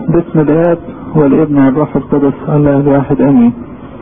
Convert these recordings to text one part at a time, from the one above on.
باسم الاب والابن والروح القدس الله الواحد امين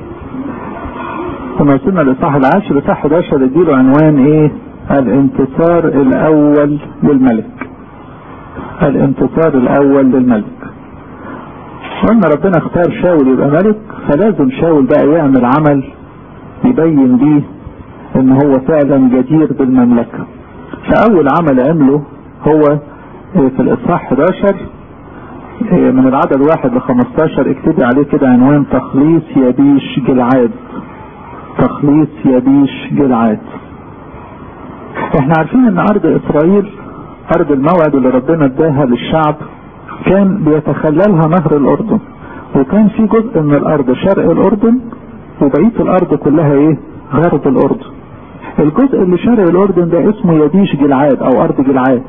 ثم وصلنا للصح العاشر لصح 11 اديله عنوان ايه الانتصار الاول للملك الانتصار الاول للملك قلنا ربنا اختار شاول يبقى ملك فلازم شاول بقى يعمل عمل يبين بيه ان هو فعلا جدير بالمملكة فاول عمل عمله هو في الاصحاح 11 من العدد واحد ل 15 اكتبي عليه كده عنوان تخليص يبيش جلعاد تخليص يبيش جلعاد احنا عارفين ان ارض اسرائيل ارض الموعد اللي ربنا اداها للشعب كان بيتخللها نهر الاردن وكان في جزء من الارض شرق الاردن وبقيه الارض كلها ايه غرب الاردن الجزء اللي شرق الاردن ده اسمه يبيش جلعاد او ارض جلعاد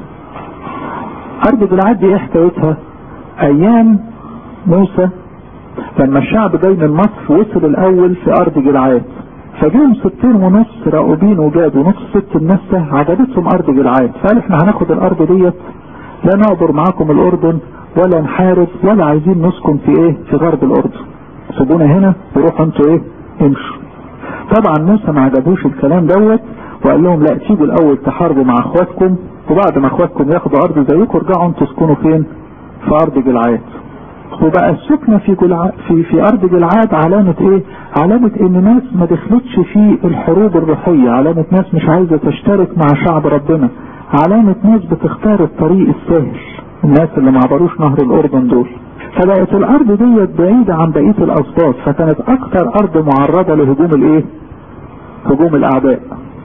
ارض جلعاد دي ايه حكايتها ايام موسى لما الشعب جاي من مصر وصل الاول في ارض جلعاد فجيهم ستين ونص راؤوبين وجاد ونص ست النسة عجبتهم ارض جلعاد فقال احنا هناخد الارض ديت لا نعبر معاكم الاردن ولا نحارب ولا عايزين نسكن في ايه في غرب الاردن سيبونا هنا وروحوا انتوا ايه امشوا طبعا موسى ما عجبوش الكلام دوت وقال لهم لا تيجوا الاول تحاربوا مع اخواتكم وبعد ما اخواتكم ياخدوا ارض زيكم ارجعوا انتوا تسكنوا فين في ارض جلعاد وبقى السكنة في جلع... في في ارض جلعاد علامة ايه علامة ان ناس ما دخلتش في الحروب الروحية علامة ناس مش عايزة تشترك مع شعب ربنا علامة ناس بتختار الطريق السهل الناس اللي ما عبروش نهر الاردن دول فبقت الارض ديت بعيدة عن بقية الاسباط فكانت اكتر ارض معرضة لهجوم الايه هجوم الاعداء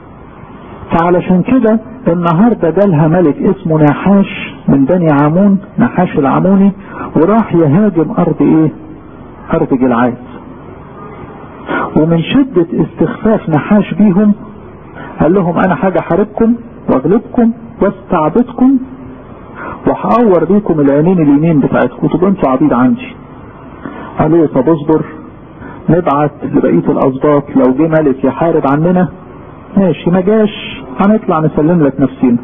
فعلشان كده النهاردة جالها ملك اسمه نحاش من بني عمون نحاش العموني وراح يهاجم ارض ايه ارض جلعاد ومن شدة استخفاف نحاش بيهم قال لهم انا حاجة حاربكم واغلبكم واستعبدكم وهقور بيكم العينين اليمين بتاعتكم تبقوا انتوا عبيد عندي قالوا طب اصبر نبعت لبقية الاسباط لو جه ملك يحارب عننا ماشي ما جاش هنطلع نسلم لك نفسينا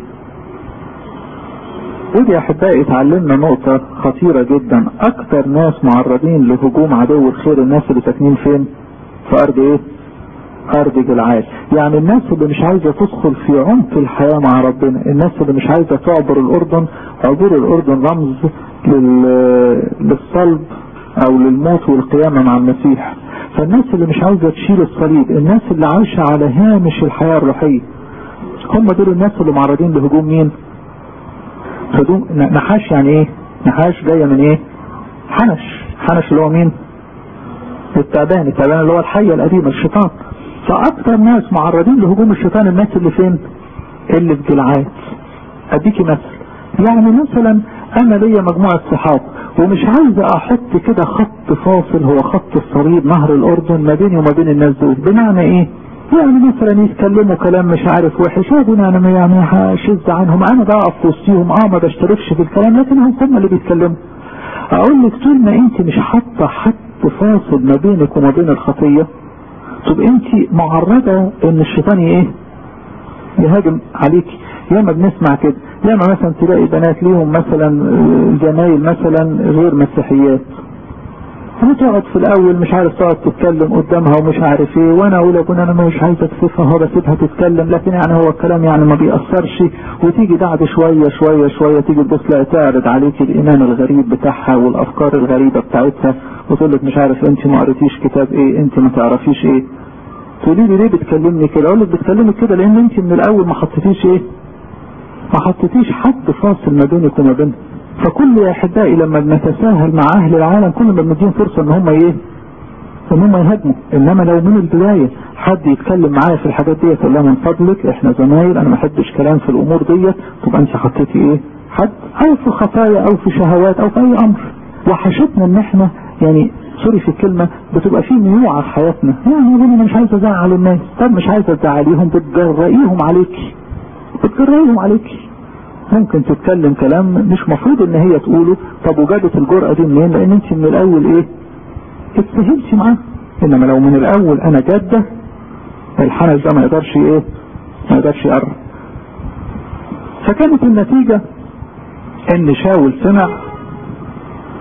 ودي يا احبائي اتعلمنا نقطة خطيرة جدا اكتر ناس معرضين لهجوم عدو الخير الناس اللي ساكنين فين في ارض ايه ارض جلعاد يعني الناس اللي مش عايزة تدخل في عمق الحياة مع ربنا الناس اللي مش عايزة تعبر الاردن عبور الاردن رمز لل... للصلب او للموت والقيامة مع المسيح فالناس اللي مش عايزة تشيل الصليب الناس اللي عايشة على هامش الحياة الروحية هم دول الناس اللي معرضين لهجوم مين هجوم نحاش يعني ايه نحاش جاية من ايه حنش حنش اللي هو مين التعبان التعبان اللي هو الحية القديمة الشيطان فاكتر ناس معرضين لهجوم الشيطان الناس اللي فين اللي في جلعاد اديكي مثل يعني مثلا انا ليا مجموعة صحاب ومش عايز احط كده خط فاصل هو خط الصليب نهر الاردن ما بيني وما بين الناس دول بمعنى ايه يعني مثلا يتكلموا كلام مش عارف وحش انا انا يعني هشز عنهم انا بقف في وسطيهم اه ما بشتركش في الكلام لكن هم هم اللي بيتكلموا اقول لك طول ما انت مش حاطه خط فاصل ما بينك وما بين الخطيه تبقى انت معرضه ان الشيطان ايه يهاجم عليكي ياما بنسمع كده ياما مثلا تلاقي بنات ليهم مثلا زمايل مثلا غير مسيحيات هتقعد في الاول مش عارف تقعد تتكلم قدامها ومش عارف ايه وانا اقول ابونا انا مش عايز اكسفها هو بسيبها تتكلم لكن يعني هو الكلام يعني ما بيأثرش وتيجي بعد شوية شوية شوية تيجي تبص لا تعرض عليك الايمان الغريب بتاعها والافكار الغريبة بتاعتها وتقول لك مش عارف انت ما قريتيش كتاب ايه انت ما تعرفيش ايه تقولي لي ليه بتكلمني كده اقول لك بتكلمك كده لان انت من الاول ما حطيتيش ايه ما حطيتيش حد فاصل ما بينك وما بينها فكل يا احبائي لما بنتساهل مع اهل العالم كل ما بنديهم فرصة ان هم ايه ان هم يهاجموا انما لو من البداية حد يتكلم معايا في الحاجات ديت اقول لها من فضلك احنا زمايل انا ما احبش كلام في الامور ديت تبقى انت حطيتي ايه حد او في خطايا او في شهوات او في اي امر وحشتنا ان احنا يعني سوري في الكلمة بتبقى في ميوعة في حياتنا يعني انا مش عايز ازعل الناس طب مش عايز تزعليهم بتجرئيهم عليكي بتجرئيهم عليكي ممكن تتكلم كلام مش مفروض ان هي تقوله طب وجابت الجرأة دي منين لان انت من الاول ايه اتفهمتي معاه انما لو من الاول انا جادة الحنش ده ما يقدرش ايه ما يقدرش يقرب فكانت النتيجة ان شاول سمع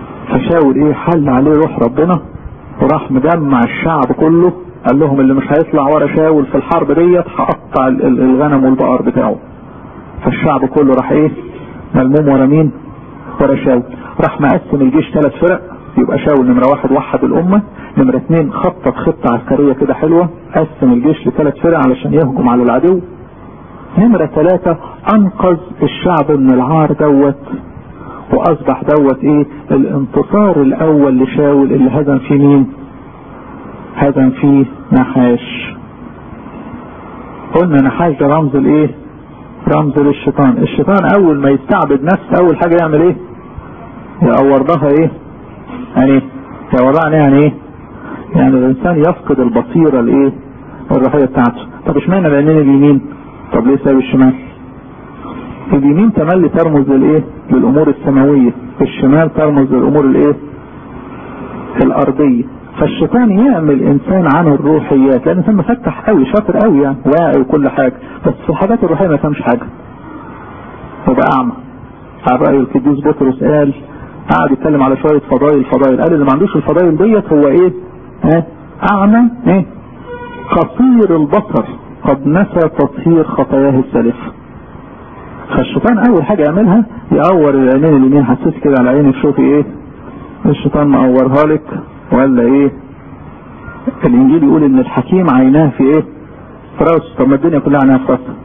شاول ايه حل عليه روح ربنا وراح مجمع الشعب كله قال لهم اللي مش هيطلع ورا شاول في الحرب ديت هقطع الغنم والبقر بتاعه فالشعب كله راح ايه ملموم ورا مين ورا شاول راح مقسم الجيش ثلاث فرق يبقى شاول نمرة واحد وحد الامة نمرة اثنين خطط خطة عسكرية كده حلوة قسم الجيش لثلاث فرق علشان يهجم على العدو نمرة ثلاثة انقذ الشعب من العار دوت واصبح دوت ايه الانتصار الاول لشاول اللي هزم فيه مين هزم فيه نحاش قلنا نحاش ده رمز الايه رمز للشيطان الشيطان اول ما يستعبد نفسه اول حاجة يعمل ايه يعورضها ايه يعني يعورضها يعني ايه يعني الانسان يفقد البصيرة الايه الروحية بتاعته طب اشمعنى العينين اليمين طب ليه سايب الشمال اليمين تملي ترمز للايه للامور السماوية الشمال ترمز للامور الايه الارضية فالشيطان يعمل انسان عن الروحيات لان الانسان مفتح قوي شاطر قوي يعني واعي وكل حاجة بس في الحاجات الروحية ما فهمش حاجة وبقى اعمى على رأي القديس بطرس قال قعد يتكلم على شوية فضائل فضائل قال اللي ما عندوش الفضائل ديت هو ايه ها اعمى ايه قصير البصر قد نسى تطهير خطاياه السالفه فالشيطان اول حاجة يعملها يقور العينين اليمين حسيت كده على عينك شوفي ايه الشيطان مقورها لك ولا ايه الانجيل يقول ان الحكيم عيناه في ايه في راسه طب ما الدنيا كلها عيناها في راسه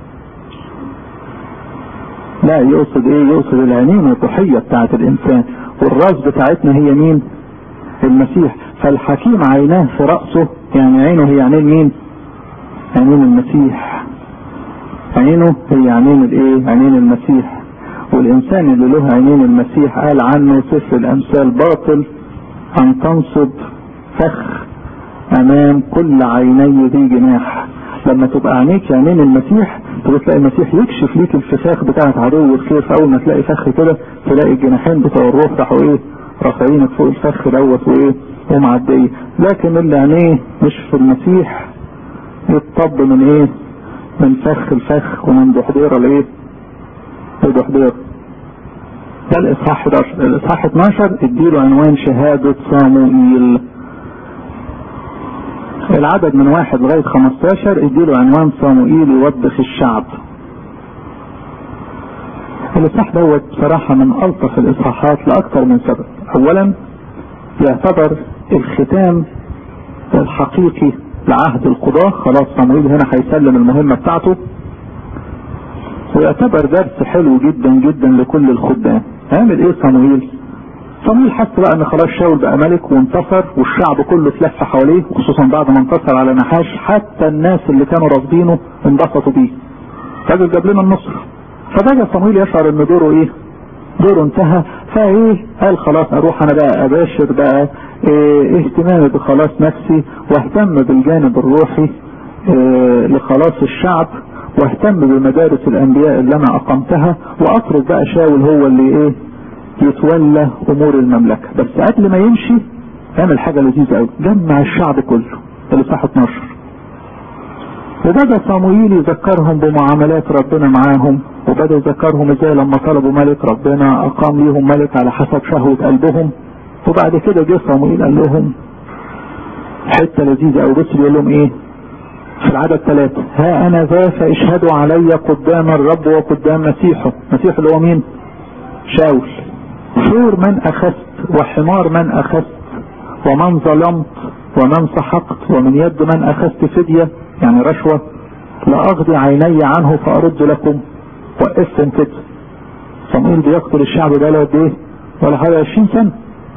لا يقصد ايه يقصد العينين الضحية بتاعت الانسان والراس بتاعتنا هي مين المسيح فالحكيم عيناه في رأسه يعني عينه هي عينين مين عينين المسيح عينه هي عينين الايه عينين المسيح والانسان اللي له عينين المسيح قال عنه سفر الامثال باطل ان تنصب فخ امام كل عيني ذي جناح لما تبقى عينيك عينين المسيح تبقى تلاقي المسيح يكشف ليك الفخاخ بتاعت عدو الخير فاول ما تلاقي فخ كده تلاقي الجناحين بتوع الروح راحوا ايه رافعينك فوق الفخ دوت وايه ومعديه لكن اللي عينيه مش في المسيح يتطب من ايه من فخ الفخ ومن دحضيرة لايه لدحضيرة ده الاصحاح 11 الاصحاح 12 اديله عنوان شهادة صاموئيل العدد من واحد لغاية 15 اديله عنوان صاموئيل يوبخ الشعب الاصحاح دوت بصراحة من الطف الاصحاحات لاكثر من سبب اولا يعتبر الختام الحقيقي لعهد القضاة خلاص صمويل هنا هيسلم المهمة بتاعته ويعتبر درس حلو جدا جدا لكل الخدام هيعمل ايه صمويل صمويل حس بقى ان خلاص شاول بقى ملك وانتصر والشعب كله اتلف حواليه وخصوصا بعد ما انتصر على نحاش حتى الناس اللي كانوا رافضينه انبسطوا بيه راجل جاب لنا النصر فبقى صمويل يشعر ان دوره ايه دوره انتهى فايه قال خلاص اروح انا بقى اباشر بقى إيه اهتمامي بخلاص نفسي واهتم بالجانب الروحي إيه لخلاص الشعب واهتم بمدارس الانبياء اللي انا اقمتها واترك بقى شاول هو اللي ايه يتولى امور المملكة بس قبل ما يمشي عمل حاجة لذيذة قوي جمع الشعب كله اللي صح 12 وبدأ صموئيل يذكرهم بمعاملات ربنا معاهم وبدأ يذكرهم ازاي لما طلبوا ملك ربنا اقام ليهم ملك على حسب شهوة قلبهم وبعد كده جه صموئيل قال لهم حتة لذيذة او بص بيقول لهم ايه في العدد ثلاثة ها انا ذا فاشهدوا علي قدام الرب وقدام مسيحه مسيح اللي هو مين شاول شور من اخذت وحمار من اخذت ومن ظلمت ومن سحقت ومن يد من اخذت فدية يعني رشوة لأغضي عيني عنه فأرد لكم وقفتم كده صموئيل بيقتل الشعب بقاله قد ايه ولا حوالي 20 سنة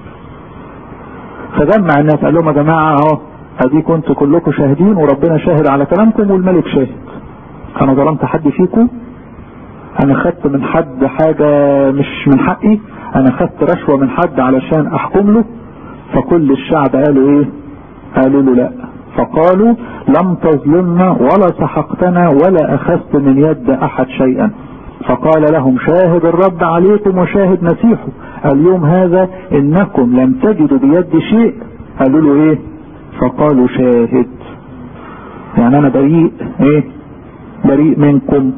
فجمع الناس قال لهم يا جماعة اهو ادي كنتوا كلكم شاهدين وربنا شاهد على كلامكم والملك شاهد انا ظلمت حد فيكم انا خدت من حد حاجة مش من حقي انا خدت رشوة من حد علشان احكم له فكل الشعب قالوا ايه قالوا له لا فقالوا لم تظلمنا ولا سحقتنا ولا اخذت من يد احد شيئا فقال لهم شاهد الرب عليكم وشاهد مسيحه اليوم هذا انكم لم تجدوا بيد شيء قالوا له ايه فقالوا شاهد يعني انا بريء ايه بريء منكم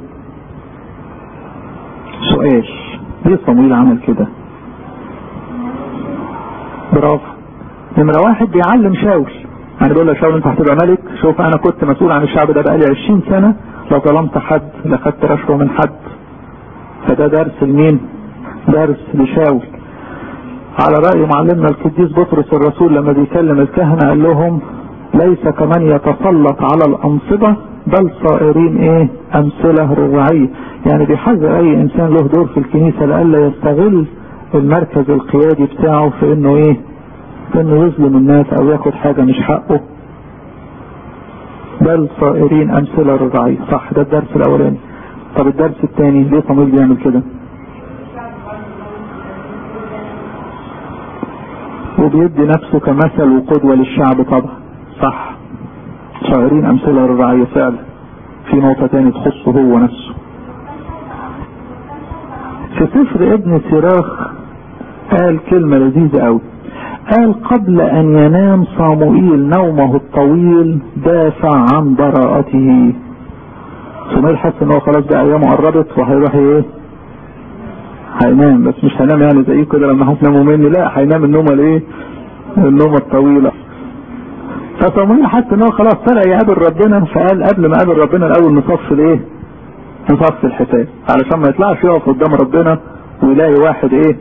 سؤال ليه صمويل عمل كده برافو نمرة واحد بيعلم شاول يعني بيقول له شاول انت هتبقى ملك شوف انا كنت مسؤول عن الشعب ده بقالي 20 سنة لا ظلمت حد لا خدت رشوة من حد فده درس لمين درس لشاول على رأي معلمنا القديس بطرس الرسول لما بيكلم الكهنة قال لهم ليس كمن يتسلط على الأنصبة بل صائرين ايه امثلة رباعية يعني بيحذر اي انسان له دور في الكنيسة لألا يستغل المركز القيادي بتاعه في انه ايه في انه يظلم الناس او ياخد حاجة مش حقه بل صائرين امثلة رباعية صح ده الدرس الاولاني طب الدرس الثاني ليه صمويل بيعمل كده وبيدي نفسه كمثل وقدوة للشعب طبعا صح صائرين امثلة رباعية فعلا في نقطة تاني تخصه هو نفسه في سفر ابن سراخ قال كلمة لذيذة قوي قال قبل ان ينام صاموئيل نومه الطويل دافع عن براءته صاموئيل حس ان هو خلاص بقى ايامه قربت وهيروح ايه هينام بس مش هينام يعني زي كده لما هتناموا مني لا هينام النومه الايه النومه الطويله فصاموئيل حس ان هو خلاص طلع يقابل ربنا فقال قبل ما قابل ربنا الاول نصف الايه نصف الحساب علشان ما يطلعش يقف قدام ربنا ويلاقي واحد ايه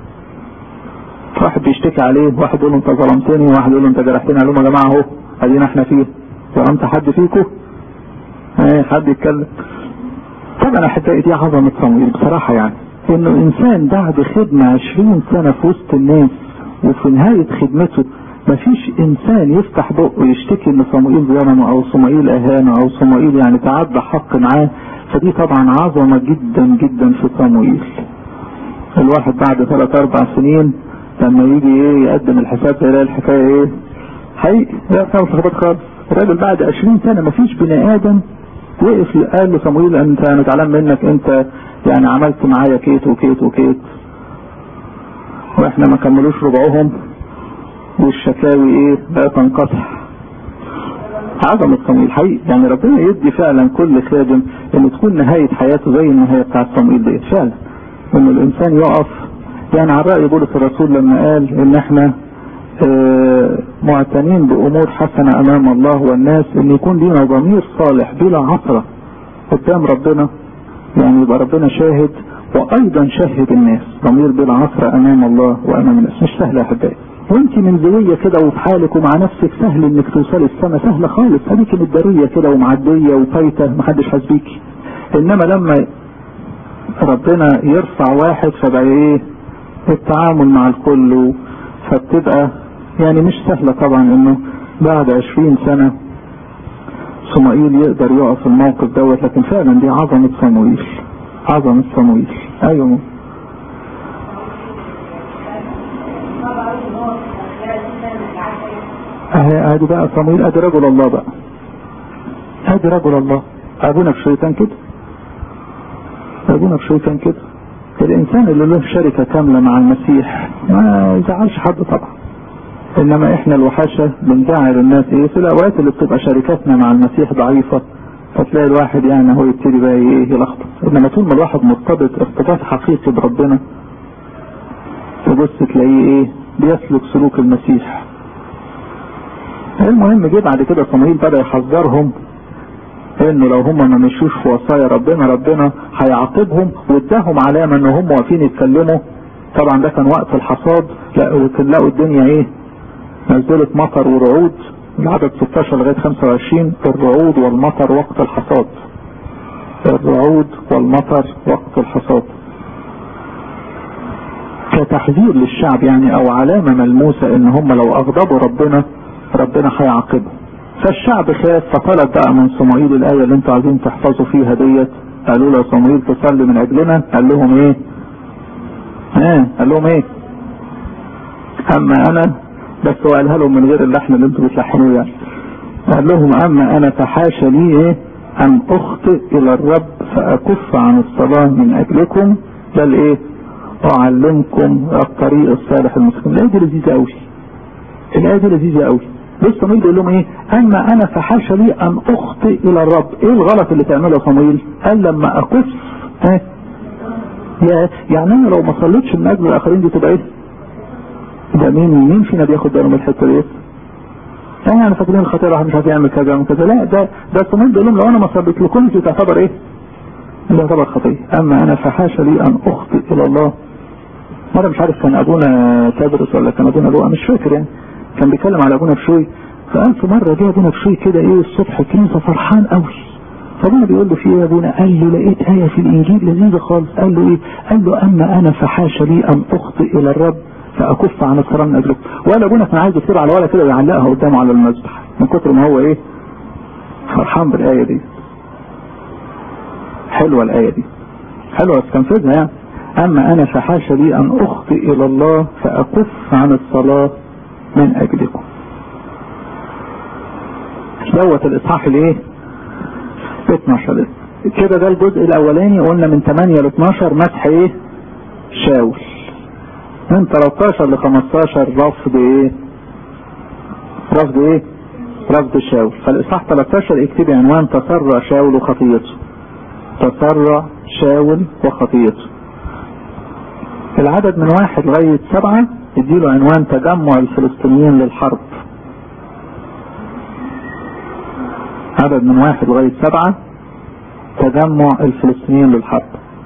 واحد بيشتكي عليه واحد يقول له انت ظلمتني واحد يقول له انت جرحتني قال لهم يا جماعه اهو ادينا احنا فيه ظلمت حد فيكم ايه حد يتكلم طبعا احبائي دي عظمه صموئيل بصراحه يعني انه انسان بعد خدمه 20 سنه في وسط الناس وفي نهايه خدمته مفيش انسان يفتح بقه يشتكي ان صموئيل ظلمه او صموئيل اهانه او صموئيل يعني تعدى حق معاه فدي طبعا عظمه جدا جدا في صموئيل الواحد بعد ثلاث اربع سنين لما يجي ايه يقدم الحساب يلاقي الحكايه ايه حقيقي لا فاهم خبط خالص الراجل بعد 20 سنه مفيش بني ادم وقف قال لصموئيل انت انا زعلان منك انت يعني عملت معايا كيت وكيت وكيت واحنا ما كملوش ربعهم والشكاوي ايه لا تنقطع عظمة صموئيل حقيقي يعني ربنا يدي فعلا كل خادم ان تكون نهاية حياته زي النهاية بتاعت صموئيل ديت فعلا ان الانسان يقف يعني على رأي بولس الرسول لما قال ان احنا اه معتنين بامور حسنة امام الله والناس ان يكون لنا ضمير صالح بلا عثرة قدام ربنا يعني يبقى ربنا شاهد وايضا شهد الناس ضمير بلا عثرة امام الله وامام الناس مش سهلة يا احبائي وانت من زوية كده وفي حالك ومع نفسك سهل انك توصلي السما سهلة خالص هديك متدارية كده ومعدية وفايتة محدش حاسس بيكي انما لما ربنا يرفع واحد فبقى ايه التعامل مع الكل فبتبقى يعني مش سهلة طبعا انه بعد عشرين سنة صموئيل يقدر يقف الموقف دوت لكن فعلا دي عظمة صموئيل عظمة صموئيل ايوه اهي ادي بقى صموئيل ادي رجل الله بقى ادي رجل الله ابونا في شيطان كده ابونا في شيطان كده الانسان اللي له شركة كاملة مع المسيح ما يزعلش حد طبعا انما احنا الوحاشة بنزعل الناس ايه في الاوقات اللي بتبقى شركاتنا مع المسيح ضعيفة فتلاقي الواحد يعني هو يبتدي بقى ايه يلخبط انما طول ما الواحد مرتبط ارتباط حقيقي بربنا تبص تلاقيه ايه بيسلك سلوك المسيح المهم جه بعد كده صموئيل بدا يحذرهم انه لو هم ما مشوش في وصايا ربنا ربنا هيعاقبهم واداهم علامه ان هم واقفين يتكلموا طبعا ده كان وقت الحصاد لقوا الدنيا ايه نزلت مطر ورعود العدد 16 لغايه 25 الرعود والمطر وقت الحصاد الرعود والمطر وقت الحصاد كتحذير للشعب يعني او علامه ملموسه ان هم لو اغضبوا ربنا ربنا هيعاقبهم فالشعب خاف فطلب بقى من صموئيل الآية اللي انتوا عايزين تحفظوا فيها ديت قالوا له صموئيل تصلي من أجلنا قال لهم ايه اه قال لهم ايه اما انا بس هو قالها لهم من غير اللحن اللي انتوا بتلحنوه يعني قال لهم اما انا فحاشا لي ايه ان اخطئ الى الرب فاكف عن الصلاة من اجلكم بل ايه اعلمكم الطريق الصالح المستقيم الايه دي لذيذة قوي الايه دي لذيذة قوي بص صمويل بيقول لهم ايه اما انا فحاشا لي ان اخطئ الى الرب ايه الغلط اللي تعمله صمويل قال لما اكف ها يا يعني انا لو ما صليتش من اجل الاخرين دي تبقى ايه ده مين مين فينا بياخد باله من الحته ديت؟ يعني انا فاكرين الخطيره واحد مش عارف يعمل كذا ويعمل كذا لا ده ده الصمود بيقول لهم لو انا ما صليتلكمش تعتبر ايه؟ اللي تعتبر خطيه اما انا فحاشا لي ان اخطئ الى الله مرة مش عارف كان ابونا تدرس ولا كان ابونا لؤى مش فاكر يعني كان بيتكلم على ابونا بشوي فقال في مرة جه ابونا بشوي كده ايه الصبح الكنيسة فرحان قوي فابونا بيقول له في ايه يا ابونا قال له لقيت آية في الانجيل لذيذة خالص قال له ايه قال له اما انا فحاشا لي ان اخطئ الى الرب فاكف عن الصلاة من اجلكم ولا ابونا كان عايز يصير على ولا كده ويعلقها قدامه على المذبح من كتر ما هو ايه فرحان بالآية دي حلوة الآية دي حلوة استنفذها يعني أما أنا فحاش لي أن أخطئ إلى الله فأكف عن الصلاة من أجلكم دوت الإصحاح الإيه 12 كده ده الجزء الأولاني قلنا من 8 ل 12 مسح إيه شاول من 13 ل 15 رفض إيه رفض إيه رفض شاول فالإصحاح 13 اكتبي عنوان تسرع شاول وخطيته تسرع شاول وخطيته العدد من واحد لغاية سبعة يديله عنوان تجمع الفلسطينيين للحرب عدد من واحد لغاية سبعة تجمع الفلسطينيين للحرب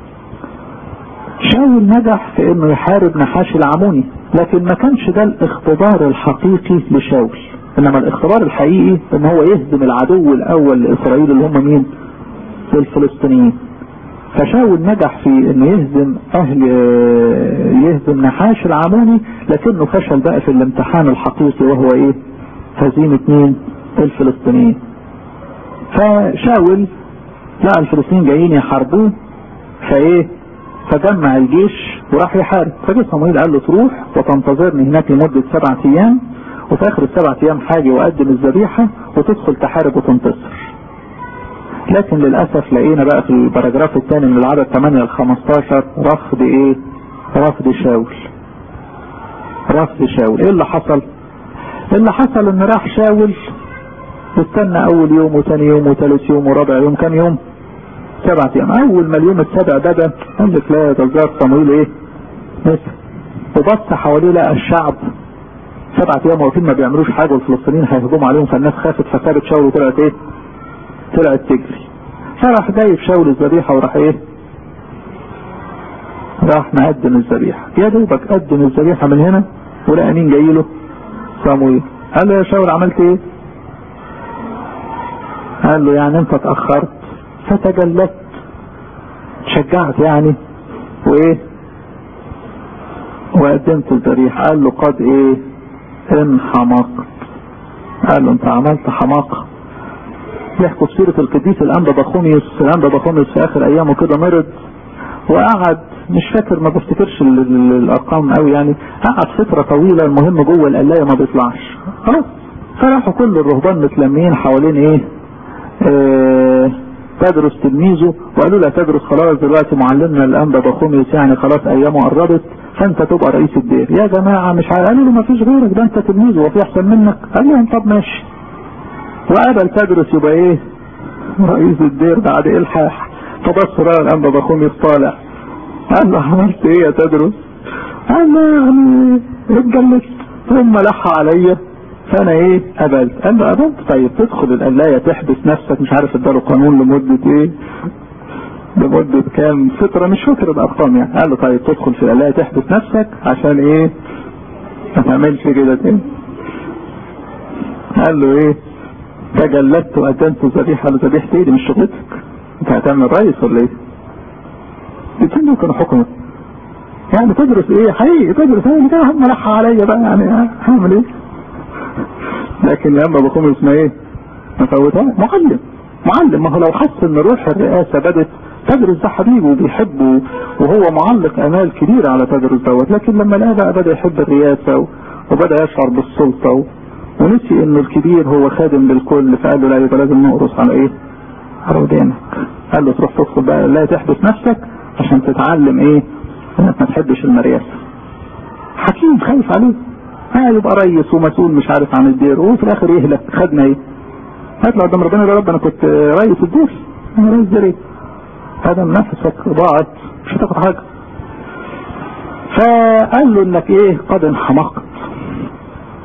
شاول نجح في انه يحارب نحاش العموني لكن ما كانش ده الاختبار الحقيقي لشاول انما الاختبار الحقيقي ان هو يهزم العدو الاول لاسرائيل اللي هم مين الفلسطينيين فشاول نجح في انه يهزم اهل يهزم نحاش العموني لكنه فشل بقى في الامتحان الحقيقي وهو ايه هزيمة مين الفلسطينيين فشاول لقى الفلسطينيين جايين يحاربوه فايه فجمع الجيش وراح يحارب فجه صمويل قال له تروح وتنتظرني هناك لمدة سبعة ايام وفي اخر السبعة ايام حاجة واقدم الذبيحة وتدخل تحارب وتنتصر لكن للأسف لقينا بقى في الباراجراف الثاني من العدد 8 ل 15 رفض ايه رفض شاول رفض شاول ايه اللي حصل اللي حصل ان راح شاول استنى اول يوم وثاني يوم وثالث يوم ورابع يوم كام يوم سبعة ايام اول ما اليوم السابع بدا قال لك لا ده الزار صمويل ايه مثل وبص حواليه لقى الشعب سبعة ايام واقفين ما بيعملوش حاجه والفلسطينيين هيهجموا عليهم فالناس خافت فسابت شاول وطلعت ايه طلعت تجري فراح جايب شاول الذبيحة وراح ايه راح مقدم الذبيحة يا دوبك قدم الذبيحة من هنا ولقى مين جاي له صامويل قال له يا شاول عملت ايه قال له يعني انت اتأخرت فتجلت شجعت يعني وايه وقدمت الذبيحة قال له قد ايه انحمقت قال له انت عملت حماقه يحكوا في سيرة القديس الأنبا بخوميوس الأنبا بخوميوس في آخر أيامه كده مرض وقعد مش فاكر ما بفتكرش الأرقام قوي يعني قعد فترة طويلة المهم جوه القلاية ما بيطلعش خلاص فراحوا كل الرهبان متلمين حوالين إيه آه تدرس تلميذه وقالوا له تدرس خلاص دلوقتي معلمنا الأنبا بخوميوس يعني خلاص أيامه قربت فأنت تبقى رئيس الدير يا جماعة مش عارف قالوا له ما فيش غيرك ده أنت تلميذ وفي أحسن منك قال لهم طب ماشي وقبل تدرس يبقى ايه رئيس الدير بعد الحاح فبص بقى الانبا بخومي طالع قال له عملت ايه يا تدرس قال له يعني اتجلست ثم لح عليا فانا ايه قبلت قال له قبلت طيب تدخل القلايه تحبس نفسك مش عارف اداله قانون لمده ايه لمدة كام فترة مش فاكر الارقام يعني قال له طيب تدخل في القلايه تحبس نفسك عشان ايه ما تعملش كده تاني قال له ايه تجلدت وقدمت ذبيحة لذبيحة ايه دي مش شغلتك انت هتعمل رئيس ولا ايه الاثنين كانوا حكمة يعني تدرس ايه حقيقي تدرس ايه كده هم لحى عليا بقى يعني هعمل ايه لكن لما بكون اسمه ايه مفوتها معلم معلم ما هو لو حس ان روح الرئاسة بدت تدرس ده حبيبه وبيحبه وهو معلق امال كبيرة على تدرس دوت لكن لما لقى بقى بدا يحب الرئاسة وبدا يشعر بالسلطة ونسي ان الكبير هو خادم للكل فقال له لا يبقى لازم نقرص على ايه على ودانك قال له تروح تدخل بقى لا تحبس نفسك عشان تتعلم ايه انك ما تحبش المرياسة حكيم خايف عليه ها يبقى ريس ومسؤول مش عارف عن الدير وفي الاخر يهلك خدنا ايه هطلع قدام ربنا يا رب انا كنت ريس الدير انا ريس دير ايه هذا نفسك ضاعت مش هتاخد حاجه فقال له انك ايه قد انحمقت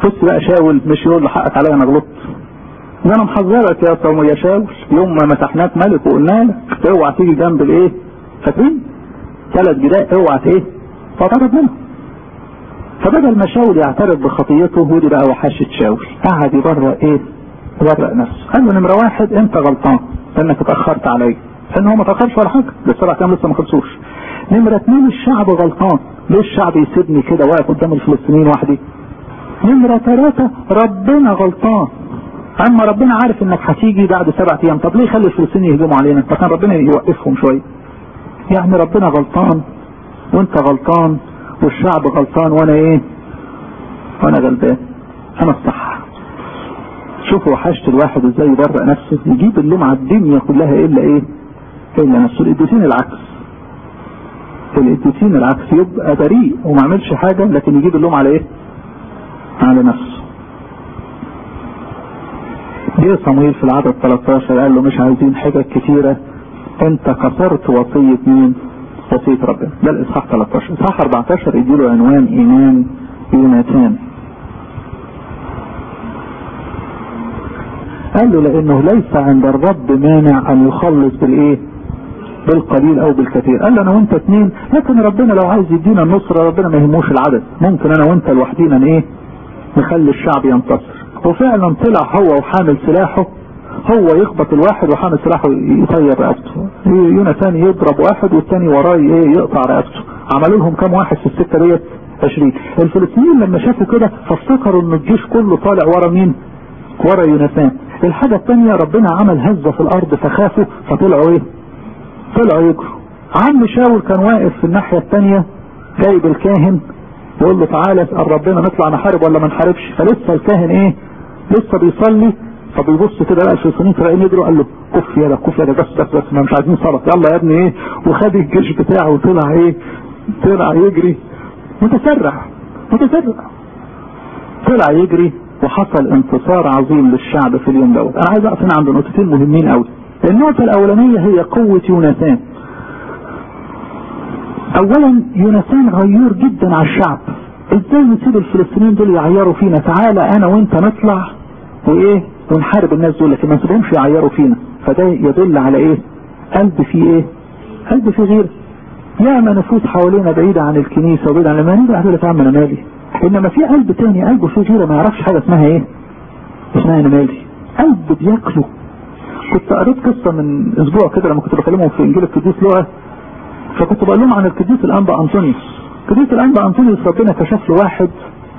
بص بقى شاول مش يقول له حقك عليا انا غلطت ده انا محذرك يا صوم يا شاول يوم ما مسحناك ملك وقلنا لك اوعى تيجي جنب الايه فاكرين ثلاث جداء اوعى ايه فطرد منهم فبدل ما شاول يعترف بخطيته ودي بقى وحشة شاول قعد يبرق ايه يبرق نفسه قال له نمرة واحد انت غلطان لانك اتأخرت عليا لان هو ما اتأخرش ولا حاجة ده السبع ايام لسه ما خلصوش نمرة اتنين الشعب غلطان ليه الشعب يسيبني كده واقف قدام الفلسطينيين وحدي نمرة ثلاثة ربنا غلطان اما ربنا عارف انك هتيجي بعد سبع ايام طب ليه يخلي الفلسطينيين يهجموا علينا فكان ربنا يوقفهم شوية يعني ربنا غلطان وانت غلطان والشعب غلطان وانا ايه وانا غلبان انا الصح شوفوا وحشت الواحد ازاي يبرق نفسه يجيب اللوم على الدنيا كلها الا ايه الا نفسه القديسين العكس القديسين العكس يبقى بريء وما عملش حاجة لكن يجيب اللوم على ايه على نفسه جه صمويل في العدد 13 قال له مش عايزين حاجة كتيرة انت كسرت وصية مين وصية ربنا ده الاصحاح 13 اصحاح 14 يديله عنوان ايمان يوناتان قال له لانه ليس عند الرب مانع ان يخلص بالايه بالقليل او بالكثير قال له انا وانت اتنين لكن ربنا لو عايز يدينا النصرة ربنا ما يهموش العدد ممكن انا وانت لوحدينا ايه نخلي الشعب ينتصر وفعلا طلع هو وحامل سلاحه هو يخبط الواحد وحامل سلاحه يطير رقبته يوناتان يضرب واحد والتاني وراه ايه يقطع رقبته عملوا لهم كام واحد في السكه ديت 20 الفلسطينيين لما شافوا كده فافتكروا ان الجيش كله طالع ورا مين ورا يوناتان الحاجه الثانيه ربنا عمل هزه في الارض فخافوا فطلعوا ايه طلعوا يجروا عم شاول كان واقف في الناحيه الثانيه جايب الكاهن يقول له تعالى اسال ربنا نطلع نحارب ولا ما نحاربش فلسه الكاهن ايه لسه بيصلي فبيبص كده لقى الفلسطينيين طالعين يجروا قال له كف يا كف يا بس بس بس ما مش عايزين صلاه يلا يا ابني ايه وخد الجيش بتاعه وطلع ايه طلع يجري متسرع متسرع طلع يجري وحصل انتصار عظيم للشعب في اليوم دوت انا عايز اقف هنا عند نقطتين مهمين قوي النقطه الاولانيه هي قوه يوناتان اولا يوناتان غيور جدا على الشعب ازاي نسيب الفلسطينيين دول يعيروا فينا تعالى انا وانت نطلع وايه ونحارب الناس دول لكن ما نسيبهمش يعيروا فينا فده يدل على ايه قلب فيه ايه قلب فيه غير ياما نفوس حوالينا بعيدة عن الكنيسة وبعيدة عن الماني ده يقول عم انا مالي انما في قلب تاني قلبه فيه غيرة ما يعرفش حاجة اسمها ايه اسمها انا مالي قلب بياكله كنت قريت قصة من اسبوع كده لما كنت بكلمهم في انجيل القديس لوقا فكنت بقول لهم عن القديس الانبا انطونيوس القديس الانبا انطونيوس ربنا كشف له واحد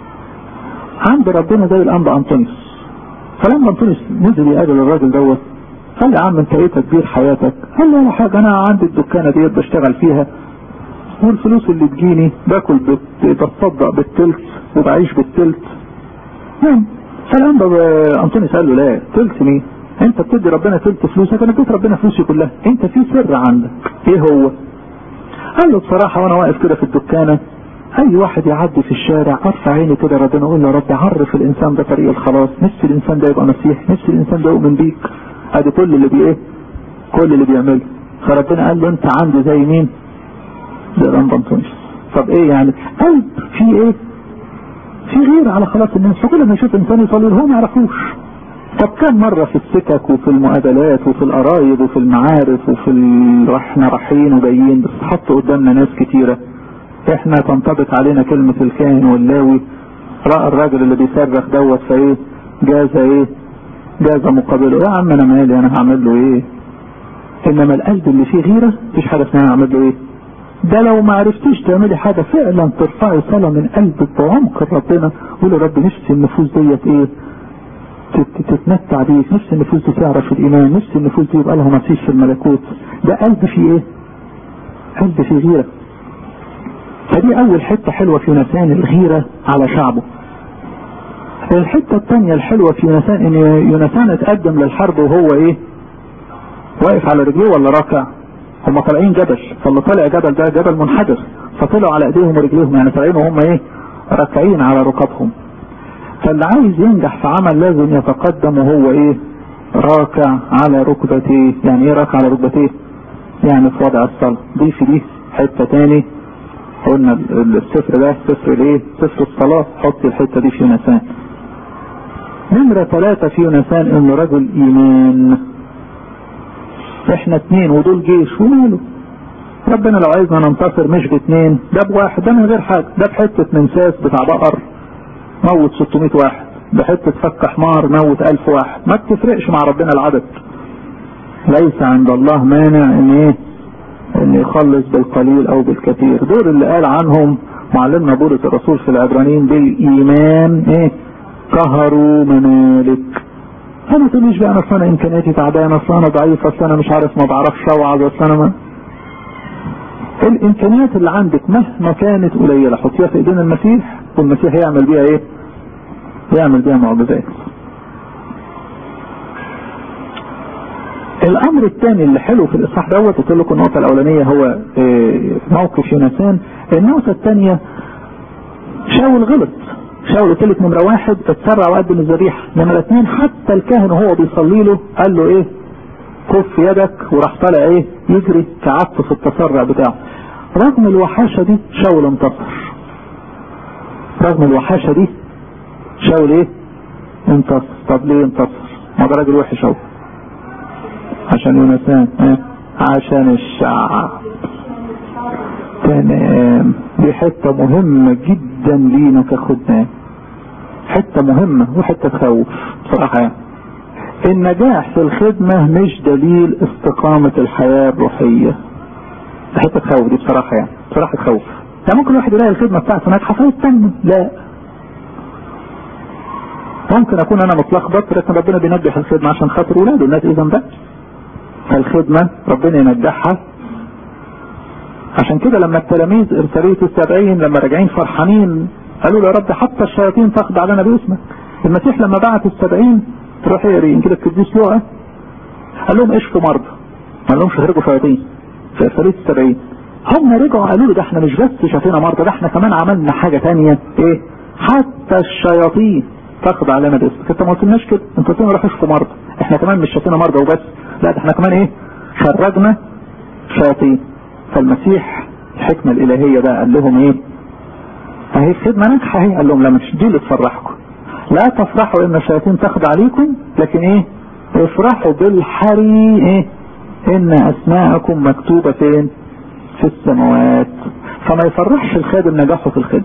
عند ربنا زي الانبا انطونيوس فلما انطونيوس نزل يقابل الراجل دوت قال له يا عم انت ايه تدبير حياتك؟ قال له ولا حاجه انا عندي الدكانه ديت بشتغل فيها والفلوس اللي تجيني باكل بت... بتصدق بالتلت وبعيش بالتلت نعم فالانبا انطونيوس قال له لا تلت مين؟ انت بتدي ربنا تلت فلوسك انا اديت ربنا فلوسي كلها انت في سر عندك ايه هو؟ قال له بصراحة وانا واقف كده في الدكانة اي واحد يعدي في الشارع ارفع عيني كده ربنا اقول له رب عرف الانسان ده طريق الخلاص نفسي الانسان ده يبقى مسيح نفسي الانسان ده يؤمن بيك ادي كل اللي بي ايه كل اللي بيعمله فربنا قال له انت عندي زي مين زي الانبا انطونيوس طب ايه يعني قلب في ايه في غير على خلاص الناس فكل ما يشوف انسان يصلي هو ما يعرفوش طب كم مرة في السكك وفي المقابلات وفي القرايب وفي المعارف وفي ال... احنا رايحين وجايين بس حط قدامنا ناس كتيرة احنا تنطبق علينا كلمة الكاهن واللاوي رأى الراجل اللي بيصرخ دوت فايه جاز ايه جاز مقابله يا عم انا مالي انا هعمل له ايه انما القلب اللي فيه غيرة مفيش حاجة اسمها اعمل له ايه ده لو ما عرفتيش تعملي حاجة فعلا ترفعي صلاة من قلبك بعمق ربنا قولي رب نفسي النفوس ديت ايه تتمتع بيك نفس النفوس دي تعرف الايمان نفس النفوس دي يبقى لها نصيب في الملكوت ده قلب فيه ايه قلب فيه غيرة فدي اول حتة حلوة في يونسان الغيرة على شعبه الحتة الثانية الحلوة في يونسان ان يونسان اتقدم للحرب وهو ايه واقف على رجليه ولا راكع هم طالعين جبل فاللي طالع جبل ده جبل منحدر فطلعوا على ايديهم ورجليهم يعني طالعين وهم ايه راكعين على ركبهم فاللي عايز ينجح في عمل لازم يتقدم وهو ايه راكع على ركبتيه يعني ايه راكع على ركبتيه يعني في وضع الصلاة ضيف دي حتة تاني قلنا السفر ده سفر الايه سفر الصلاة حط الحتة دي في يونسان نمرة ثلاثة في يونسان انه رجل ايمان احنا اتنين ودول جيش وماله ربنا لو عايزنا ننتصر مش باتنين ده بواحد ده من غير حاجة ده بحتة منساس بتاع بقر موت 600 واحد بحتة فك حمار موت 1000 واحد ما بتفرقش مع ربنا العدد ليس عند الله مانع ان ايه ان يخلص بالقليل او بالكثير دول اللي قال عنهم معلمنا بولس الرسول في العبرانيين بالايمان ايه قهروا ممالك فما تقوليش بقى انا اصل انا امكانياتي تعبانه اصل انا ضعيف اصل انا مش عارف ما بعرفش اوعظ اصل انا ما الامكانيات اللي عندك مهما كانت قليله حطيها في ايدين المسيح والمسيح يعمل بيها ايه؟ يعمل بيها معجزات. الامر الثاني اللي حلو في الاصحاح دوت قلت لكم النقطه الاولانيه هو موقف يونسان النقطه الثانيه شاول غلط شاول قلت لك نمره واحد اتسرع وقدم الذبيحه نمره اثنين حتى الكاهن وهو بيصلي له قال له ايه كف يدك وراح طالع ايه يجري كعبت في التسرع بتاعه رغم الوحاشه دي شاول انتصر رغم الوحاشه دي شاول ايه انتصر طب ليه انتصر ما ده راجل وحش اهو عشان يونسان اه عشان الشعب تمام دي حتة مهمة جدا لينا كخدام حتة مهمة وحتة تخوف بصراحة يعني النجاح في الخدمة مش دليل استقامة الحياة الروحية حتة تخوف دي بصراحة يعني بصراحة تخوف يعني ممكن الواحد يلاقي الخدمة بتاعته ناجحة فيطمن لا ممكن اكون انا متلخبط لكن ربنا بينجح الخدمة عشان خاطر ولاده الناس اذا بقى فالخدمة ربنا ينجحها عشان كده لما التلاميذ ارسالية السبعين لما راجعين فرحانين قالوا له يا رب حتى الشياطين تخضع لنا باسمك المسيح لما بعت السبعين تروح يقري انجيل القديس لوقا قال لهم اشفوا مرضى ما لهمش خرجوا شياطين في ارسالية السبعين هم رجعوا قالوا له ده احنا مش بس شافينا مرضى ده احنا كمان عملنا حاجة تانية ايه حتى الشياطين تخضع لنا باسمك انت ما قلتلناش كده انت قلت لنا روح اشفوا مرضى احنا كمان مش شافينا مرضى وبس لا ده احنا كمان ايه خرجنا شياطين فالمسيح الحكمة الالهية بقى قال لهم ايه اهي الخدمة ناجحة اهي قال لهم لا مش دي اللي تفرحكم لا تفرحوا ان الشياطين تخضع عليكم لكن ايه افرحوا بالحري ايه ان اسماءكم مكتوبة فين في السماوات فما يفرحش الخادم نجاحه في الخدمة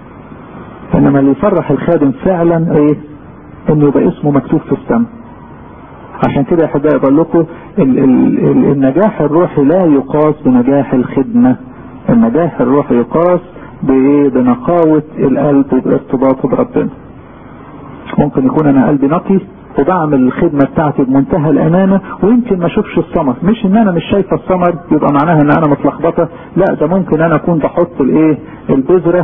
انما اللي يفرح الخادم فعلا ايه انه يبقى اسمه مكتوب في السماء عشان كده يا احبائي بقول لكم ال ال ال النجاح الروحي لا يقاس بنجاح الخدمة النجاح الروحي يقاس بايه بنقاوة القلب وبارتباطه بربنا ممكن يكون انا قلبي نقي وبعمل الخدمة بتاعتي بمنتهى الامانة ويمكن ما اشوفش الثمر مش ان انا مش شايفة الثمر يبقى معناها ان انا متلخبطة لا ده ممكن انا اكون بحط الايه البذرة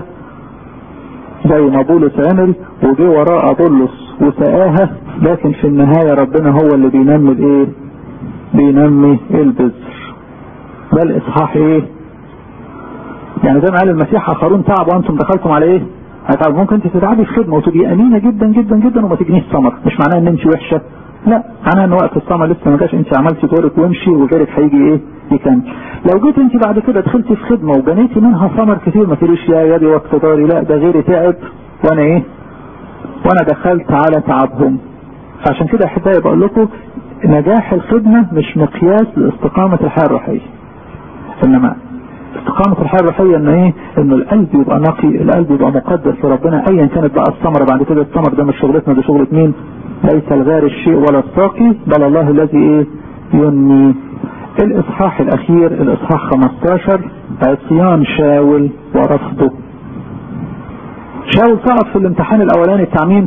زي ما بولس عمل وجي وراء بولس وسقاها لكن في النهاية ربنا هو اللي بينمي الايه بينمي البذر ده الاصحاح ايه يعني زي ما قال المسيح اخرون تعب وانتم دخلتم على ايه هتعب ممكن انت تتعبي في خدمه وتبقي امينه جدا جدا جدا وما تجنيش ثمر مش معناه ان انت وحشه لا معناه ان وقت الثمر لسه ما جاش انت عملتي دورك وامشي وغيرك هيجي ايه يكمل لو جيت انت بعد كده دخلتي في خدمه وبنيتي منها ثمر كتير ما تقوليش يا يدي واقتداري لا ده غيري تعب وانا ايه وانا دخلت على تعبهم عشان كده احبائي بقول لكم نجاح الخدمه مش مقياس لاستقامه الحياه الروحيه انما استقامة الحياة الروحية ان ايه ان القلب يبقى نقي القلب يبقى مقدس لربنا ايا كانت بقى الثمرة بعد كده الثمر ده مش شغلتنا ده شغلة مين ليس الغار الشيء ولا الساقي بل الله الذي ايه ينمي الاصحاح الاخير الاصحاح 15 عصيان شاول ورفضه شاول سقط في الامتحان الاولاني بتاع مين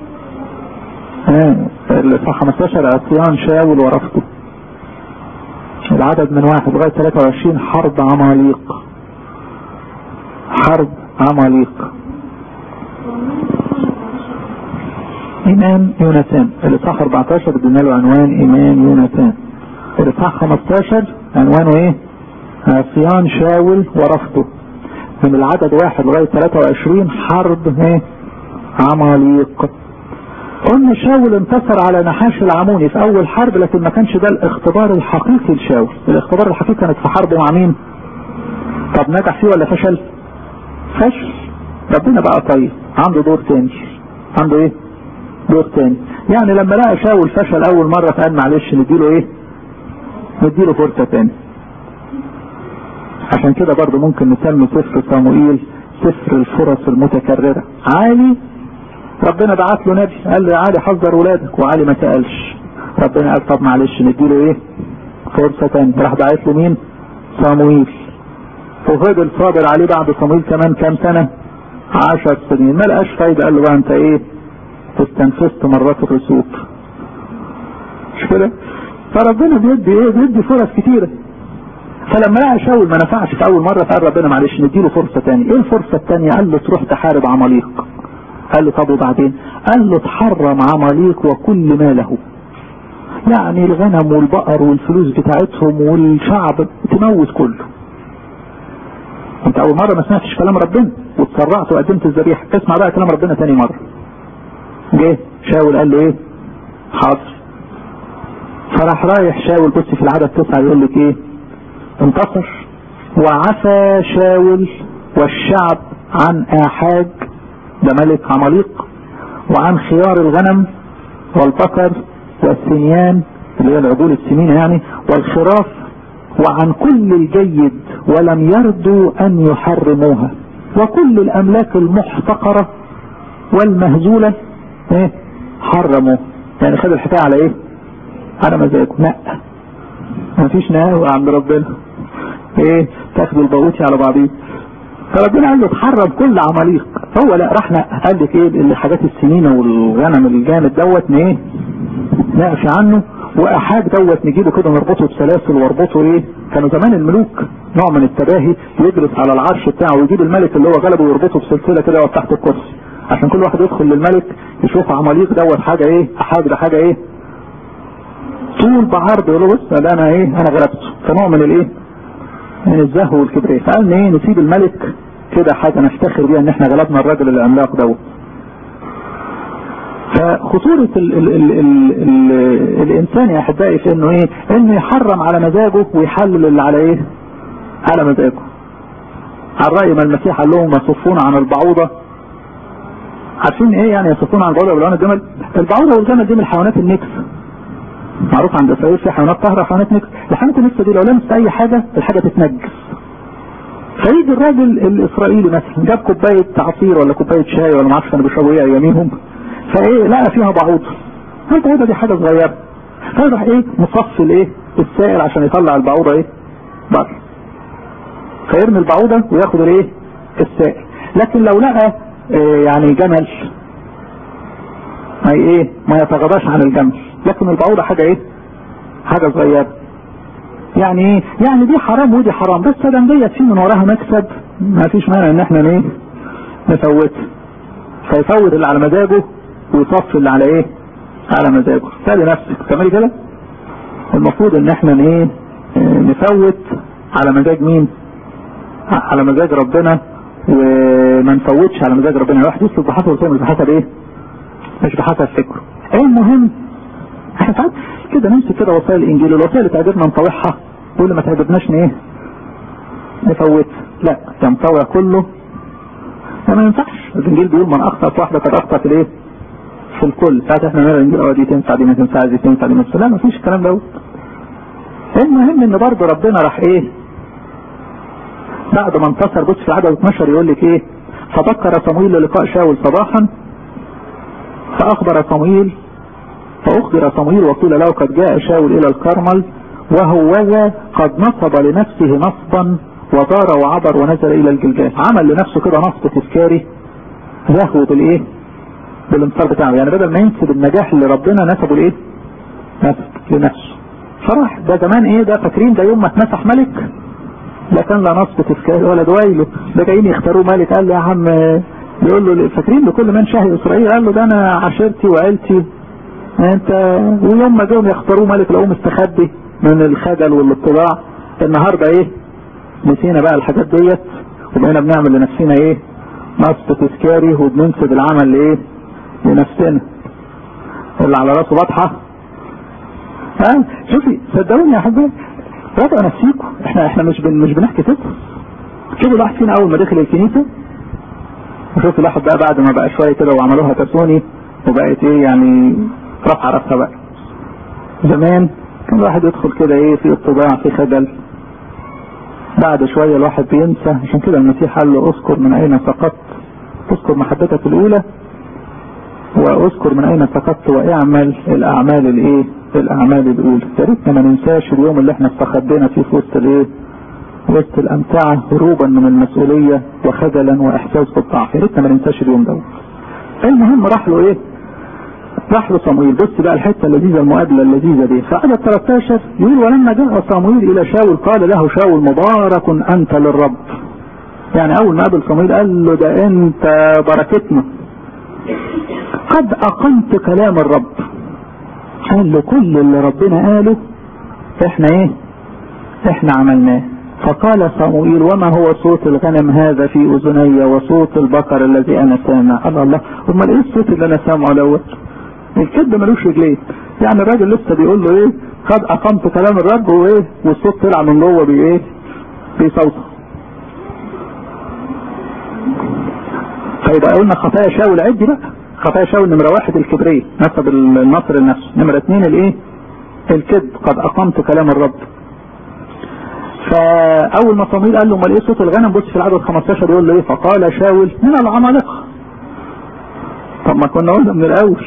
آه الاصحاح 15 عصيان شاول ورفضه العدد من واحد لغاية 23 حرب عماليق حرب عماليق إيمان يوناتان الإصحاح 14 ادينا له عنوان إيمان يوناتان الإصحاح 15 عنوانه إيه؟ عصيان شاول ورفضه من العدد واحد لغاية 23 حرب إيه؟ عماليق قلنا شاول انتصر على نحاش العموني في اول حرب لكن ما كانش ده الاختبار الحقيقي لشاول الاختبار الحقيقي كانت في حرب مع مين طب نجح فيه ولا فشل فشل ربنا بقى طيب عنده دور تاني عنده ايه دور تاني يعني لما لقى شاول فشل اول مرة فقال معلش نديله ايه نديله فرصة تاني عشان كده برضو ممكن نسمي سفر صموئيل سفر الفرص المتكررة عالي ربنا بعت له نبي قال له يا علي حذر ولادك وعلي ما سألش ربنا قال طب معلش نديله ايه فرصة تانية راح بعت له مين صموئيل وفضل صابر عليه بعد صموئيل كمان كام سنة عشر سنين ما لقاش فايدة قال له بقى انت ايه استنفذت مرات الرسوب مش كده فربنا بيدي ايه بيدي فرص كتيرة فلما لقى شاول ما نفعش في اول مرة فقال ربنا معلش نديله فرصة تانية ايه الفرصة التانية قال له تروح تحارب عماليق قال له طب وبعدين قال له تحرم عماليق وكل ما له يعني الغنم والبقر والفلوس بتاعتهم والشعب تموت كله انت اول مرة ما سمعتش كلام ربنا واتسرعت وقدمت الذبيحة اسمع بقى كلام ربنا تاني مرة جه شاول قال له ايه حاضر فراح رايح شاول بص في العدد تسعة يقول لك ايه انتصر وعفى شاول والشعب عن احاج ده ملك عماليق وعن خيار الغنم والبقر والسنيان اللي هي العجول السمينة يعني والخراف وعن كل الجيد ولم يرضوا ان يحرموها وكل الاملاك المحتقرة والمهزولة ايه حرموا يعني خد الحكاية على ايه على مزاجه لا مفيش نهاية عند ربنا ايه تاخدوا الباغوتي على بعضيه فربنا قال له تحرم كل عماليق هو لا راح قال لك ايه الحاجات السمينة والغنم الجامد دوت ايه نقفش عنه واحاج دوت نجيبه كده نربطه بسلاسل واربطه ايه كانوا زمان الملوك نوع من التباهي يجلس على العرش بتاعه ويجيب الملك اللي هو غلبه ويربطه بسلسله كده تحت الكرسي عشان كل واحد يدخل للملك يشوف عماليق دوت حاجه ايه احاج ده حاجه ايه طول بعرض يقول له بص ده انا ايه انا غلبته فنوع من الايه من الزهو والكبرياء فقال ايه نسيب الملك كده حاجه نفتخر بيها ان احنا غلبنا الراجل العملاق دوت فخطورة ال ال ال ال ال الانسان يا احبائي في انه ايه انه يحرم على مزاجه ويحلل اللي على ايه على مزاجه على رأي ما المسيح قال لهم يصفون عن البعوضة عارفين ايه يعني يصفون عن البعوضة والعون الجمل البعوضة والجمل دي من الحيوانات النكس معروف عند اسرائيل في حيوانات طاهرة وحيوانات نكس الحيوانات النكس دي لو لمست اي حاجة الحاجة تتنجس فيجي الراجل الاسرائيلي مثلا جاب كوباية عصير ولا كوباية شاي ولا ما اعرفش كانوا بيشربوا ايه اياميهم فايه لقى فيها بعوض البعوضة دي حاجة صغيرة فيروح ايه مصفي الايه السائل عشان يطلع البعوضة ايه بره فيرمي البعوضة وياخد الايه السائل لكن لو لقى إيه يعني جمل ما ايه ما يتغاضاش عن الجمل لكن البعوضة حاجة ايه حاجة صغيرة يعني ايه يعني دي حرام ودي حرام بس دام ديت في من وراها مكسب ما فيش مانع ان احنا ايه نفوتها فيفوت اللي على مزاجه ويصفي اللي على ايه على مزاجه سالي نفسك تعملي كده المفروض ان احنا ايه نفوت على مزاج مين على مزاج ربنا وما نفوتش على مزاج ربنا الواحد يسلك بحسب وسائل مش بحسب ايه مش بحسب فكره ايه المهم احنا ساعات كده نمسك كده وسائل الانجيل الوسائل اللي تعجبنا نطوعها واللي ما تعجبناش ايه نفوت لا ده مطوع كله ما ينفعش الانجيل بيقول من اخطا في واحده قد اخطا في الايه في الكل ساعات احنا نقرا الانجيل اه دي تنفع دي ما تنفع دي تنفع دي ما تنفع لا ما فيش الكلام دوت المهم ان برضه ربنا راح ايه بعد ما انتصر بص في عدد 12 يقول لك ايه فبكر صمويل للقاء شاول صباحا فاخبر صمويل فاخبر صمويل وقيل له قد جاء شاول الى الكرمل وهوذا قد نصب لنفسه نصبا ودار وعبر ونزل الى الجلجال عمل لنفسه كده نصب تذكاري زهو بالايه بالانتصار بتاعه يعني بدل ما ينسب النجاح اللي ربنا نسبه لايه نسب لنفسه فراح ده زمان ايه ده فاكرين ده يوم ما اتمسح ملك ده كان لا نصب تذكاري ولا دويله ده جايين يختاروه ملك قال له يا عم بيقول له فاكرين لكل من شهي اسرائيل قال له ده انا عشيرتي وعيلتي انت ويوم ما جم يختاروه ملك لقوه مستخبي من الخجل والاتباع النهارده ايه نسينا بقى الحاجات ديت وبقينا بنعمل لنفسنا ايه نصب تذكاري وبننسب العمل لايه لنفسنا اللي على راسه بطحه ها شوفي صدقوني يا حبايبي راجعوا نفسيكم احنا احنا مش بن مش بنحكي قصص شوفوا الواحد فينا اول ما دخل الكنيسه وشوف الواحد بقى بعد ما بقى شويه كده وعملوها ترسوني وبقت ايه يعني رفع راسها بقى زمان كان الواحد يدخل كده ايه في اتضاع في خجل بعد شوية الواحد بينسى عشان كده المسيح قال له اذكر من اين سقطت اذكر محبتك الاولى واذكر من اين سقطت واعمل الاعمال الايه الاعمال الاولى يا ريتنا ما ننساش اليوم اللي احنا استخبينا فيه في وسط الايه وسط الامتعه هروبا من المسؤوليه وخجلا واحساس بالضعف يا ريتنا ما ننساش اليوم ده المهم راح له ايه راح له صمويل بص بقى الحته اللذيذه المقابله اللذيذه دي فعدد 13 يقول ولما جاء صمويل الى شاول قال له شاول مبارك انت للرب يعني اول ما قابل صمويل قال له ده انت بركتنا قد اقمت كلام الرب قال له كل اللي ربنا قاله احنا ايه احنا عملناه فقال صموئيل وما هو صوت الغنم هذا في اذني وصوت البقر الذي انا سامع قال الله امال ايه الصوت اللي انا سامعه دوت الكذب ملوش رجلين يعني الراجل لسه بيقول له ايه قد اقمت كلام الرب وايه والصوت طلع من جوه بايه بيصوته فيبقى قلنا خطايا شاول عدي بقى خطايا شاول نمرة واحد الكبرية نسب النصر لنفسه نمرة اثنين الايه الكذب قد اقمت كلام الرب فاول ما صمويل قال له امال ايه صوت الغنم بص في العدد 15 يقول له ايه فقال شاول من العمالقه طب ما كنا قلنا من الاول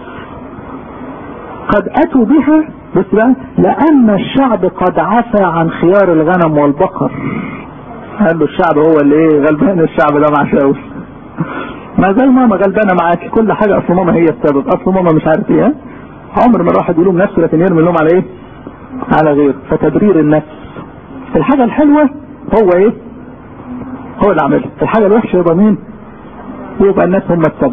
قد اتوا بها بص بقى لان الشعب قد عفى عن خيار الغنم والبقر قال له الشعب هو اللي ايه غلبان الشعب ده مع شاول ما زال ماما غلبانه معاك كل حاجه اصل ماما هي السبب اصل ماما مش عارف ايه عمر ما الواحد يلوم نفسه لكن يرمي اللوم على ايه على غيره فتبرير النفس الحاجه الحلوه هو ايه هو اللي عملها الحاجه الوحشه يبقى مين يبقى الناس هم السبب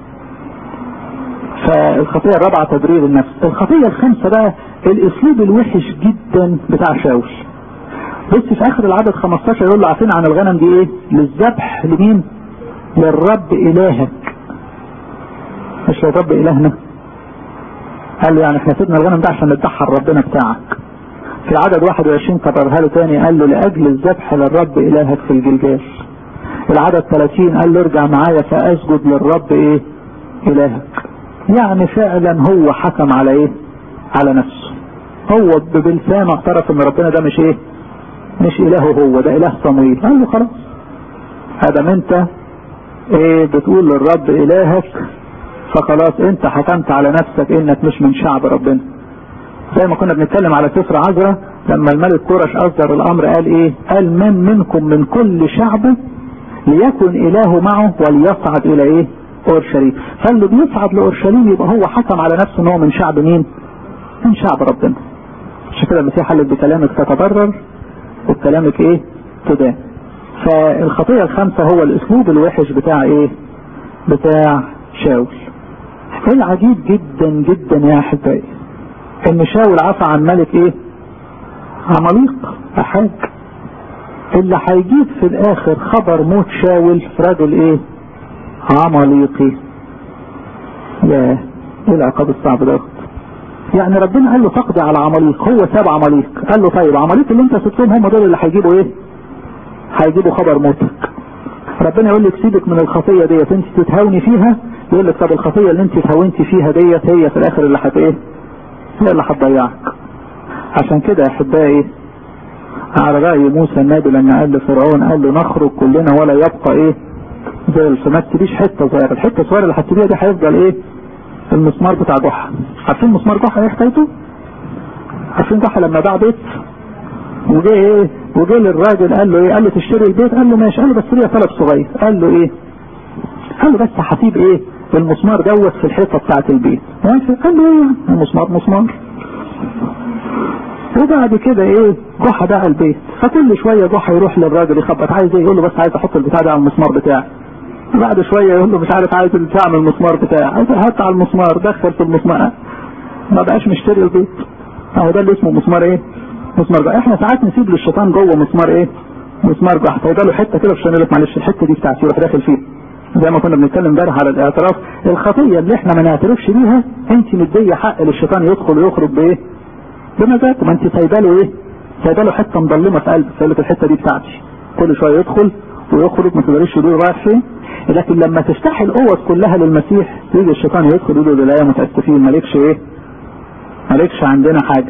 فالخطيه الرابعه تبرير النفس الخطيه الخامسه بقى الاسلوب الوحش جدا بتاع شاول بص في اخر العدد 15 يقول له عارفين عن الغنم دي ايه للذبح لمين للرب الهك مش للرب الهنا قال له يعني احنا سيبنا الغنم ده عشان نذبحها لربنا بتاعك في العدد 21 كررها له تاني قال له لاجل الذبح للرب الهك في الجلجال العدد 30 قال له ارجع معايا فاسجد للرب ايه الهك يعني فعلا هو حكم على ايه على نفسه هو بلسانه اعترف ان ربنا ده مش ايه مش الهه هو ده اله صمويل قال له خلاص ادم انت ايه بتقول للرب الهك فخلاص انت حكمت على نفسك انك مش من شعب ربنا زي ما كنا بنتكلم على سفر عزرا لما الملك كورش اصدر الامر قال ايه قال من منكم من كل شعب ليكن اله معه وليصعد الى ايه اورشليم فاللي بيصعد لاورشليم يبقى هو حكم على نفسه ان هو من شعب مين من شعب ربنا عشان كده المسيح قال بكلامك تتضرر وبكلامك ايه تدان فالخطية الخامسة هو الاسلوب الوحش بتاع ايه بتاع شاول العجيب جدا جدا يا احبائي ان شاول عفى عن ملك ايه عماليق احاج اللي هيجيب في الاخر خبر موت شاول في رجل ايه عماليقي يا ايه العقاب الصعب ده يعني ربنا قال له تقضي على عماليق هو ساب عماليق قال له طيب عماليق اللي انت سبتهم هم دول اللي هيجيبوا ايه هيجيبوا خبر موتك ربنا يقول لك سيبك من الخطية ديت انت تتهاوني فيها يقول لك طب الخطية اللي انت تهاونتي فيها ديت هي في الاخر اللي هت ايه هي اللي هتضيعك عشان كده يا احبائي على رأي موسى النبي لما قال لفرعون قال له نخرج كلنا ولا يبقى ايه زي ما تسيبيش حته صغيره الحته الصغيره اللي هتسيبيها دي هيفضل ايه المسمار بتاع جحا عارفين مسمار جحا ايه حكايته عارفين جحا لما باع بيت وجه ايه وجه للراجل قال له ايه قال له تشتري البيت قال له ماشي قال له بس ليا طلب صغير قال له ايه قال له بس هسيب ايه المسمار دوت في الحيطه بتاعه البيت ماشي قال له ايه المسمار مسمار وبعد كده ايه جحا باع البيت فكل شويه جحا يروح للراجل يخبط عايز ايه يقول له بس عايز احط البتاع ده على المسمار بتاعي بعد شويه يقول له مش عارف عايز البتاع من المسمار بتاعي عايز هات على المسمار دخل في المسمار ما بقاش مشتري البيت اهو ده اللي اسمه مسمار ايه مسمار جحا احنا ساعات نسيب للشيطان جوه مسمار ايه مسمار جحا فيبقى له حته كده عشان يقول معلش الحته دي بتاعتي يروح داخل فيها زي ما كنا بنتكلم امبارح على الاعتراف الخطيه اللي احنا ما نعترفش بيها انت مديه حق للشيطان يدخل ويخرج بايه بمزاجه ما انت سايبه له ايه سايبه له حته مظلمه في قلبك سايبه الحته دي بتاعتي كل شويه يدخل ويخرج ما تقدريش تقولي رايح فين لكن لما تفتح القوة كلها للمسيح يجي الشيطان يدخل يقول له لا يا متأسفين مالكش ايه مالكش عندنا حاجة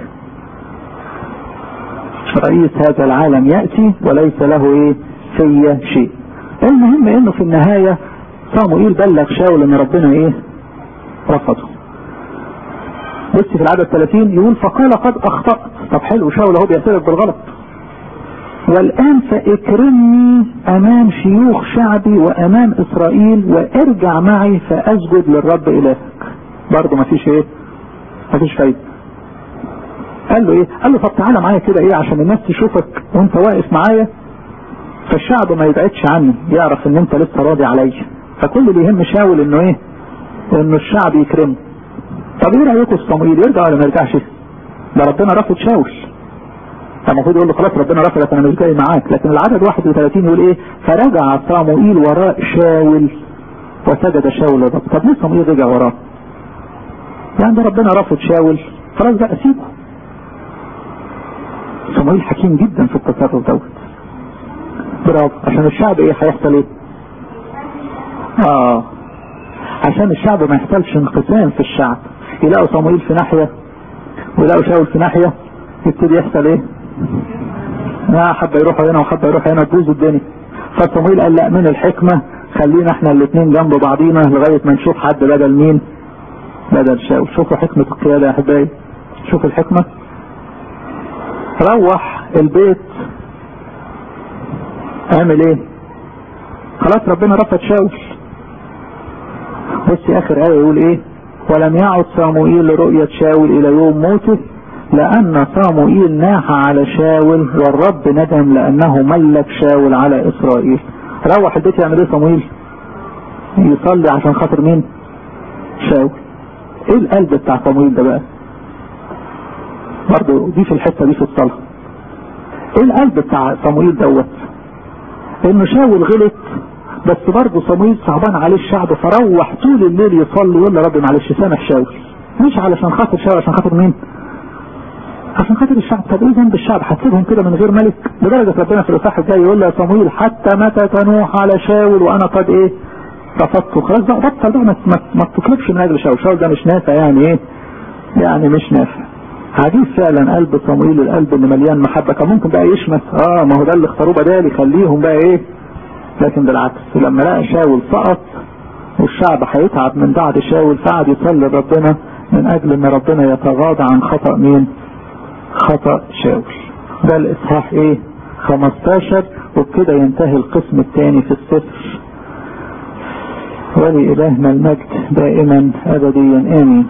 رئيس هذا العالم يأتي وليس له ايه في شيء المهم انه في النهاية صاموئيل بلغ شاول ان ربنا ايه رفضه بص في العدد 30 يقول فقال قد اخطأت طب حلو شاول اهو بيعترف بالغلط والآن فاكرمني أمام شيوخ شعبي وأمام إسرائيل وارجع معي فأسجد للرب إلهك برضه مفيش إيه مفيش فايدة قال له إيه قال له طب تعالى معايا كده إيه عشان الناس تشوفك وأنت واقف معايا فالشعب ما يبعدش عني يعرف إن أنت لسه راضي عليا فكل اللي يهم شاول إنه إيه إنه الشعب يكرمه طب إيه رأيكم في صموئيل يرجع ولا ما يرجعش ده ربنا رفض شاول المفروض يقول له خلاص ربنا رفضك انا مش جاي معاك لكن العدد 31 يقول ايه فرجع صاموئيل وراء شاول وسجد شاول للرب طب ليه صاموئيل رجع وراه يعني ده ربنا رفض شاول خلاص بقى سيبه صاموئيل حكيم جدا في التصرف دوت برافو عشان الشعب ايه هيحصل ايه اه عشان الشعب ما يحصلش انقسام في الشعب يلاقوا صاموئيل في ناحية ويلاقوا شاول في ناحية يبتدي يحصل ايه لا حبة يروحوا هنا وحبة يروحوا هنا تبوظ الدنيا فصمويل قال لا من الحكمة خلينا احنا الاثنين جنب بعضينا لغاية ما نشوف حد بدل مين بدل شاول شوفوا حكمة القيادة يا احبائي شوفوا الحكمة روح البيت اعمل ايه خلاص ربنا رفض شاول بصي اخر ايه يقول ايه ولم يعد صاموئيل لرؤية شاول الى يوم موته لأن صاموئيل ناح على شاول والرب ندم لأنه ملك شاول على إسرائيل روح البيت يعمل ايه صاموئيل يصلي عشان خاطر مين شاول ايه القلب بتاع صاموئيل ده بقى برضه دي في الحتة دي في الصلاة ايه القلب بتاع صاموئيل دوت انه شاول غلط بس برضه صموئيل صعبان عليه الشعب فروح طول الليل يصلي يقول له رب معلش سامح شاول مش علشان خاطر شاول عشان خاطر مين عشان خاطر الشعب طب ايه ذنب الشعب هتسيبهم كده من غير ملك لدرجة ربنا في الاصحاح الجاي يقول له يا صموئيل حتى متى تنوح على شاول وانا قد ايه رفضته خلاص بقى بطل بقى ما, ما تطلبش من اجل شاول شاول ده مش نافع يعني ايه يعني مش نافع عجيب فعلا قلب صموئيل القلب اللي مليان محبة كان ممكن بقى يشمس اه ما هو ده اللي اختاروه بدالي خليهم بقى ايه لكن بالعكس لما لقى شاول سقط والشعب هيتعب من بعد شاول فقعد يصلي ربنا من اجل ان ربنا يتغاضى عن خطأ مين خطأ شاول ده الاصحاح ايه 15 وبكده ينتهي القسم الثاني في السفر ولإلهنا المجد دائما ابديا امين